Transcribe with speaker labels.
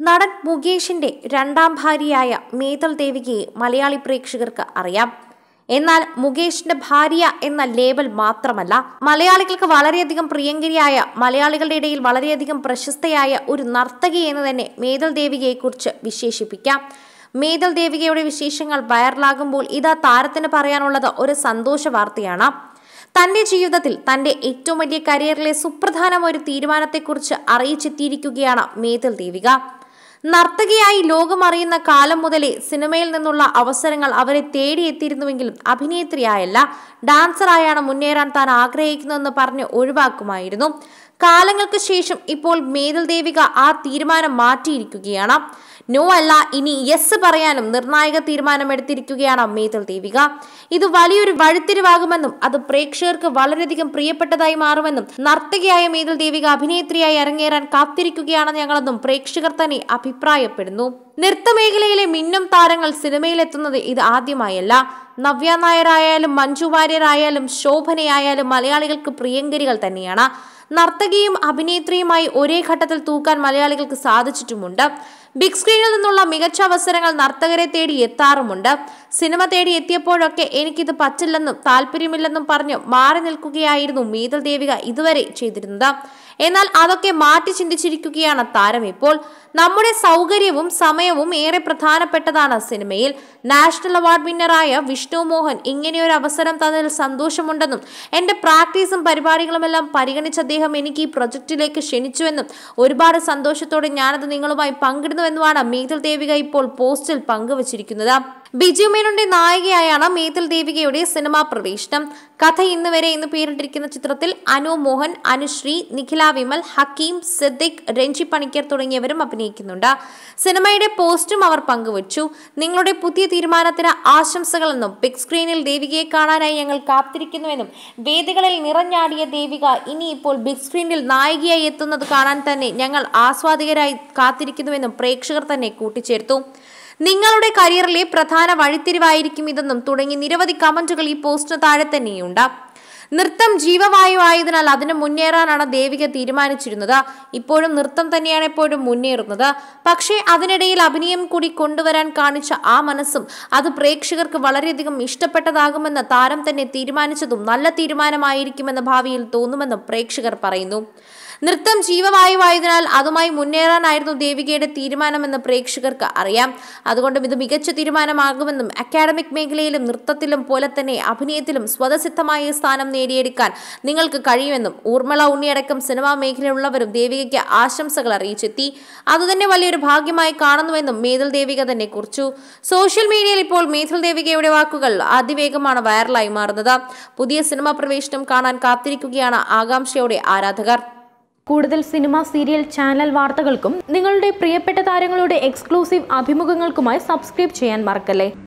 Speaker 1: നടൻ മുകേഷിന്റെ രണ്ടാം ഭാര്യയായ മേതൽ ദേവികയെ മലയാളി പ്രേക്ഷകർക്ക് അറിയാം എന്നാൽ മുകേഷിന്റെ ഭാര്യ എന്ന ലേബൽ മാത്രമല്ല മലയാളികൾക്ക് വളരെയധികം പ്രിയങ്കരിയായ മലയാളികളുടെ ഇടയിൽ വളരെയധികം പ്രശസ്തയായ ഒരു നർത്തകി എന്ന് തന്നെ മേതൽ ദേവികയെക്കുറിച്ച് വിശേഷിപ്പിക്കാം മേതൽ ദേവികയുടെ വിശേഷങ്ങൾ വൈറലാകുമ്പോൾ ഇതാ താരത്തിന് പറയാനുള്ളത് ഒരു സന്തോഷ വാർത്തയാണ് തന്റെ ജീവിതത്തിൽ തന്റെ ഏറ്റവും വലിയ കരിയറിലെ സുപ്രധാനം ഒരു തീരുമാനത്തെക്കുറിച്ച് അറിയിച്ചെത്തിയിരിക്കുകയാണ് മേതൽ ദേവിക നർത്തകിയായി ലോകമറിയുന്ന കാലം മുതലേ സിനിമയിൽ നിന്നുള്ള അവസരങ്ങൾ അവരെ തേടിയെത്തിയിരുന്നുവെങ്കിലും അഭിനേത്രിയായല്ല ഡാൻസറായാണ് മുന്നേറാൻ താൻ ആഗ്രഹിക്കുന്നതെന്ന് പറഞ്ഞ് ഒഴിവാക്കുമായിരുന്നു കാലങ്ങൾക്ക് ശേഷം ഇപ്പോൾ മേതൽ ദേവിക ആ തീരുമാനം മാറ്റിയിരിക്കുകയാണ് നോ അല്ല ഇനി യെസ് പറയാനും നിർണായക തീരുമാനമെടുത്തിരിക്കുകയാണ് മേതൽ ദേവിക ഇത് വലിയൊരു വഴിത്തിരിവാകുമെന്നും അത് പ്രേക്ഷകർക്ക് വളരെയധികം പ്രിയപ്പെട്ടതായി മാറുമെന്നും നർത്തകിയായ മേതൽ ദേവിക അഭിനേത്രിയായി അരങ്ങേറാൻ കാത്തിരിക്കുകയാണ് ഞങ്ങളെന്നും പ്രേക്ഷകർ തന്നെ അഭിപ്രായപ്പെടുന്നു നൃത്തമേഖലയിലെ മിന്നും താരങ്ങൾ സിനിമയിലെത്തുന്നത് ഇത് ആദ്യമായല്ല നവ്യ നായരായാലും മഞ്ജു വാര്യരായാലും ശോഭനയായാലും മലയാളികൾക്ക് പ്രിയങ്കരികൾ തന്നെയാണ് നർത്തകിയും അഭിനേത്രിയുമായി ഒരേ ഘട്ടത്തിൽ തൂക്കാൻ മലയാളികൾക്ക് സാധിച്ചിട്ടുമുണ്ട് ബിഗ് സ്ക്രീനിൽ നിന്നുള്ള മികച്ച അവസരങ്ങൾ നർത്തകരെ തേടി എത്താറുമുണ്ട് സിനിമ തേടി എത്തിയപ്പോഴൊക്കെ എനിക്കിത് പറ്റില്ലെന്നും താല്പര്യമില്ലെന്നും പറഞ്ഞ് മാറി നിൽക്കുകയായിരുന്നു മീതൽ ദേവിക ഇതുവരെ ചെയ്തിരുന്നത് എന്നാൽ അതൊക്കെ മാറ്റി ചിന്തിച്ചിരിക്കുകയാണ് താരം ഇപ്പോൾ നമ്മുടെ സൗകര്യവും സമയവും ഏറെ പ്രധാനപ്പെട്ടതാണ് സിനിമയിൽ നാഷണൽ അവാർഡ് വിന്നറായ വിഷ്ണു മോഹൻ ഇങ്ങനെയൊരു അവസരം തന്നതിൽ സന്തോഷമുണ്ടെന്നും എന്റെ പ്രാക്ടീസും പരിപാടികളുമെല്ലാം പരിഗണിച്ച് അദ്ദേഹം എനിക്ക് ഈ പ്രൊജക്റ്റിലേക്ക് ക്ഷണിച്ചുവെന്നും ഒരുപാട് സന്തോഷത്തോടെ ഞാനത് നിങ്ങളുമായി പങ്കിടുന്നുവെന്നുമാണ് മേതൽ ദേവിക ഇപ്പോൾ പോസ്റ്റിൽ പങ്കുവച്ചിരിക്കുന്നത് ബിജു മേനോന്റെ നായികയായാണ് മേതൽ ദേവികയുടെ സിനിമാ പ്രവേശനം കഥ ഇന്ന് വരെ എന്ന് പേരിട്ടിരിക്കുന്ന ചിത്രത്തിൽ അനു മോഹൻ അനുശ്രീ നിഖില വിമൽ ഹക്കീം സിദ്ദിഖ് രഞ്ജി പണിക്കർ തുടങ്ങിയവരും അഭിനയിക്കുന്നുണ്ട് സിനിമയുടെ പോസ്റ്റും അവർ പങ്കുവച്ചു നിങ്ങളുടെ പുതിയ തീരുമാനത്തിന് ആശംസകളെന്നും ബിഗ് സ്ക്രീനിൽ ദേവികയെ കാണാനായി ഞങ്ങൾ കാത്തിരിക്കുന്നുവെന്നും വേദികളിൽ നിറഞ്ഞാടിയ ദേവിക ഇനി ഇപ്പോൾ ബിഗ് സ്ക്രീനിൽ നായികയായി എത്തുന്നത് കാണാൻ തന്നെ ഞങ്ങൾ ആസ്വാദികരായി കാത്തിരിക്കുന്നുവെന്നും പ്രേക്ഷകർ തന്നെ കൂട്ടിച്ചേർത്തു നിങ്ങളുടെ കരിയറിലെ പ്രധാന വഴിത്തിരിവായിരിക്കും ഇതെന്നും തുടങ്ങി നിരവധി കമന്റുകൾ ഈ പോസ്റ്റിന് താഴെ തന്നെയുണ്ട് നൃത്തം ജീവവായു ആയതിനാൽ അതിന് മുന്നേറാനാണ് ദേവിക തീരുമാനിച്ചിരുന്നത് ഇപ്പോഴും നൃത്തം തന്നെയാണ് എപ്പോഴും മുന്നേറുന്നത് പക്ഷേ അതിനിടയിൽ അഭിനയം കൂടി കൊണ്ടുവരാൻ കാണിച്ച ആ മനസ്സും അത് പ്രേക്ഷകർക്ക് വളരെയധികം ഇഷ്ടപ്പെട്ടതാകുമെന്ന് താരം തന്നെ തീരുമാനിച്ചതും നല്ല തീരുമാനമായിരിക്കുമെന്ന് ഭാവിയിൽ തോന്നുമെന്നും പ്രേക്ഷകർ പറയുന്നു നൃത്തം ജീവവായുവായതിനാൽ അതുമായി മുന്നേറാനായിരുന്നു ദേവികയുടെ തീരുമാനമെന്ന് പ്രേക്ഷകർക്ക് അറിയാം അതുകൊണ്ടും ഇത് മികച്ച തീരുമാനമാകുമെന്നും അക്കാഡമിക് മേഖലയിലും നൃത്തത്തിലും പോലെ തന്നെ അഭിനയത്തിലും സ്വതസിദ്ധമായ സ്ഥാനം നേടിയെടുക്കാൻ നിങ്ങൾക്ക് കഴിയുമെന്നും ഊർമിള ഉണ്ണിയടക്കം സിനിമാ മേഖലയിലുള്ളവരും ദേവികയ്ക്ക് ആശംസകൾ അറിയിച്ചെത്തി അതുതന്നെ വലിയൊരു ഭാഗ്യമായി കാണുന്നുവെന്നും മേതൽ ദേവിക തന്നെ കുറിച്ചു സോഷ്യൽ മീഡിയയിൽ ഇപ്പോൾ മേതൽ ദേവികയുടെ വാക്കുകൾ അതിവേഗമാണ് വൈറലായി മാറുന്നത് പുതിയ സിനിമാ പ്രവേശനം കാണാൻ കാത്തിരിക്കുകയാണ് ആകാംക്ഷയോടെ ആരാധകർ
Speaker 2: കൂടുതൽ സിനിമ സീരിയൽ ചാനൽ വാർത്തകൾക്കും നിങ്ങളുടെ പ്രിയപ്പെട്ട താരങ്ങളുടെ എക്സ്ക്ലൂസീവ് അഭിമുഖങ്ങൾക്കുമായി സബ്സ്ക്രൈബ് ചെയ്യാൻ മറക്കല്ലേ